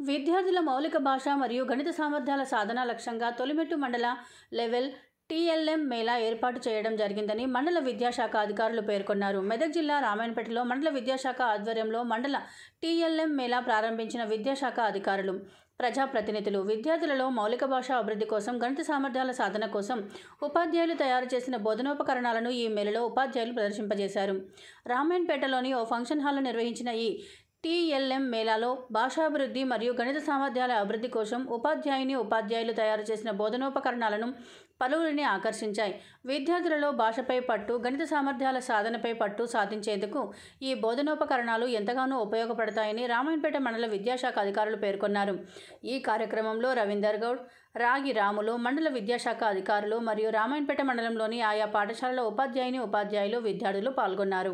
విద్యార్థుల మౌలిక భాష మరియు గణిత సామర్థ్యాల సాధన లక్ష్యంగా తొలిమెట్టు మండల లెవెల్ టీఎల్ఎం మేళా ఏర్పాటు చేయడం జరిగిందని మండల విద్యాశాఖ అధికారులు పేర్కొన్నారు మెదక్ జిల్లా రామాయణపేటలో మండల విద్యాశాఖ ఆధ్వర్యంలో మండల టీఎల్ఎం మేళా ప్రారంభించిన విద్యాశాఖ అధికారులు ప్రజాప్రతినిధులు విద్యార్థులలో మౌలిక భాష అభివృద్ధి కోసం గణిత సామర్థ్యాల సాధన కోసం ఉపాధ్యాయులు తయారు చేసిన బోధనోపకరణాలను ఈ మేళలో ఉపాధ్యాయులు ప్రదర్శింపజేశారు రామాయణపేటలోని ఓ ఫంక్షన్ హాల్లో నిర్వహించిన ఈ టీఎల్ఎం మేళాలో భాషాభివృద్ధి మరియు గణిత సామర్థ్యాల అభివృద్ధి కోసం ఉపాధ్యాయుని ఉపాధ్యాయులు తయారు చేసిన బోధనోపకరణాలను పలువురిని ఆకర్షించాయి విద్యార్థులలో భాషపై పట్టు గణిత సామర్థ్యాల సాధనపై పట్టు సాధించేందుకు ఈ బోధనోపకరణాలు ఎంతగానో ఉపయోగపడతాయని రామాయణపేట మండల విద్యాశాఖ అధికారులు పేర్కొన్నారు ఈ కార్యక్రమంలో రవీందర్ గౌడ్ రాగి రాములు మండల విద్యాశాఖ అధికారులు మరియు రామాయణపేట మండలంలోని ఆయా పాఠశాలల ఉపాధ్యాయుని ఉపాధ్యాయులు విద్యార్థులు పాల్గొన్నారు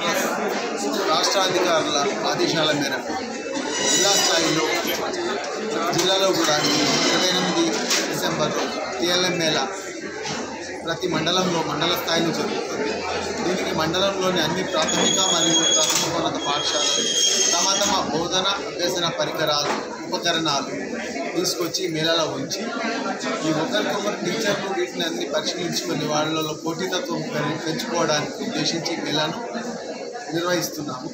రాష్ట్ర అధికారుల ఆదేశాల మేరకు జిల్లా స్థాయిలో జిల్లాలో కూడా ఈ ఇరవై ఎనిమిది డిసెంబర్ టిఎల్ఎం మేళ ప్రతి మండలంలో మండల స్థాయిలో జరుగుతుంది దీనికి మండలంలోని అన్ని ప్రాథమిక మరియు ప్రాథమికోన్నత పాఠశాలలు తమ తమ బోధన అభ్యసన పరికరాలు ఉపకరణాలు తీసుకొచ్చి మేళాలో ఉంచి ఈ ఒకరికొకరు టీచర్లు వీటిని అన్ని పరిశీలించుకొని వాళ్ళలో పోటీతత్వం పెం- పెంచుకోవడానికి ఉద్దేశించి ఈ మేళాను నిర్వహిస్తున్నాము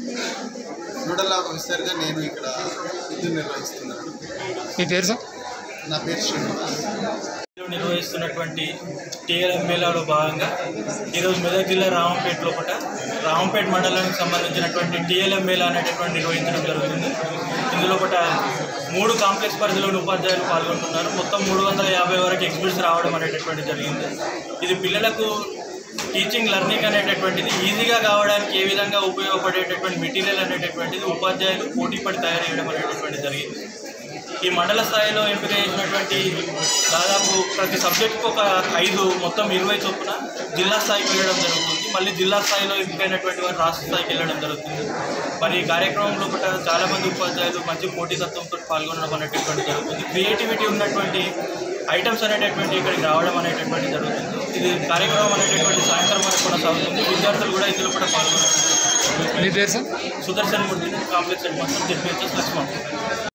నోడల్ ఆఫీసర్గా నేను ఇక్కడ విధులు నిర్వహిస్తున్నాను మీ పేరు సార్ నా పేరు శ్రీనివాస్ లో నిర్వహిస్తున్నటువంటి టీఎల్ఎం మేళాలో భాగంగా ఈరోజు మెదక్ జిల్లా రామంపేట లోపల రామంపేట మండలానికి సంబంధించినటువంటి టీఎల్ఎం మేళా అనేటటువంటి నిర్వహించడం జరుగుతుంది ఇందులో ఒకట మూడు కాంప్లెక్స్ పరిధిలోని ఉపాధ్యాయులు పాల్గొంటున్నారు మొత్తం మూడు వందల యాభై వరకు ఎగ్జిబిట్స్ రావడం అనేటటువంటి జరిగింది ఇది పిల్లలకు టీచింగ్ లెర్నింగ్ అనేటటువంటిది ఈజీగా కావడానికి ఏ విధంగా ఉపయోగపడేటటువంటి మెటీరియల్ అనేటటువంటిది ఉపాధ్యాయులు పోటీపడి తయారు చేయడం అనేటటువంటి జరిగింది ఈ మండల స్థాయిలో ఎంపిక చేసినటువంటి దాదాపు ప్రతి సబ్జెక్టుకు ఒక ఐదు మొత్తం ఇరవై చొప్పున జిల్లా స్థాయికి వెళ్ళడం జరుగుతుంది మళ్ళీ జిల్లా స్థాయిలో ఎంపికైనటువంటి వారు రాష్ట్ర స్థాయికి వెళ్ళడం జరుగుతుంది మరి ఈ కార్యక్రమంలో కూడా చాలామంది ఉపాధ్యాయులు మంచి పోటీతత్వంతో పాల్గొనడం అనేటటువంటి జరుగుతుంది క్రియేటివిటీ ఉన్నటువంటి ఐటమ్స్ అనేటటువంటి ఇక్కడికి రావడం అనేటటువంటి జరుగుతుంది ఇది కార్యక్రమం అనేటటువంటి సాయంత్రం వరకు కొనసాగుతుంది విద్యార్థులు కూడా ఇందులో కూడా పాల్గొనడం మీ పేరు sir Sudarshan Murthy complex head master చెప్పేసి లక్ష్మణ్